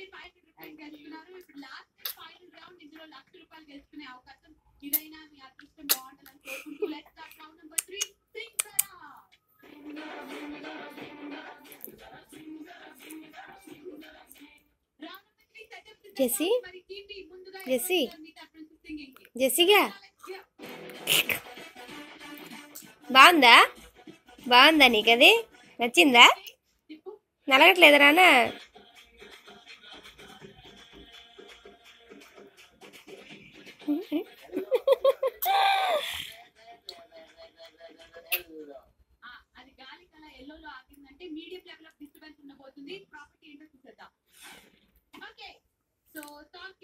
Five hundred rupees గెలుచుకున్నారు ఇప్పుడు last final round ఇందులో లక్ష రూపాయలు గెలుచుకునే అవకాశం ఇదైనా మీ అదృష్టం బాగుండాలని కోరుకుంటూ let's start round number three sing జెస్సీ? జెస్సీ? జెస్సిగా బాగుందా బాగుందా నీకు అది నచ్చిందా నలగట్లేదు రానా అది గాలి కల ఎల్లోలో ఆగిందంటే మీడియం లెవెల్ ఆఫ్ డిస్టర్బెన్స్ ఉండబోతుంది ప్రాపర్టీ ఏంటో చూసేద్దాం ఓకే సో సాంగ్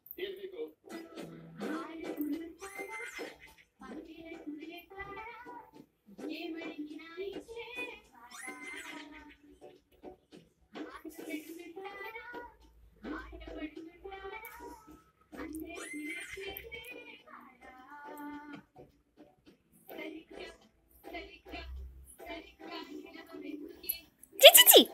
చి చి చి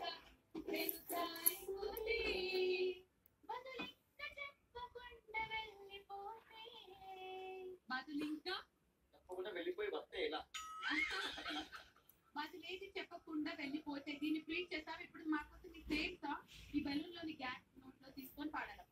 బదులింకా తప్పకుండా వెళ్ళిపోయి వస్తే ఇలా బదులేది చెప్పకుండా వెళ్ళిపోతే దీన్ని ప్లీజ్ చేస్తాం ఇప్పుడు మాకోసం ఈ సేమ్ సాంగ్ ఈ బెలూన్ లోని గ్యాస్ నోట్ లో తీసుకొని పాడాలమ్మా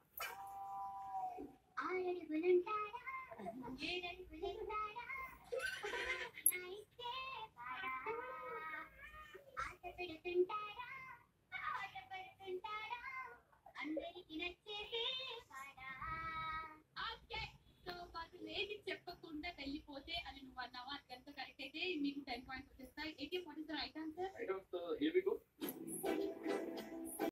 ఓకే సో బదులేది చెప్పకుండా వెళ్ళిపోతే అని నువ్వు అన్నావా అది కనుక కరెక్ట్ అయితే మీకు టెన్ పాయింట్స్ వచ్చేసి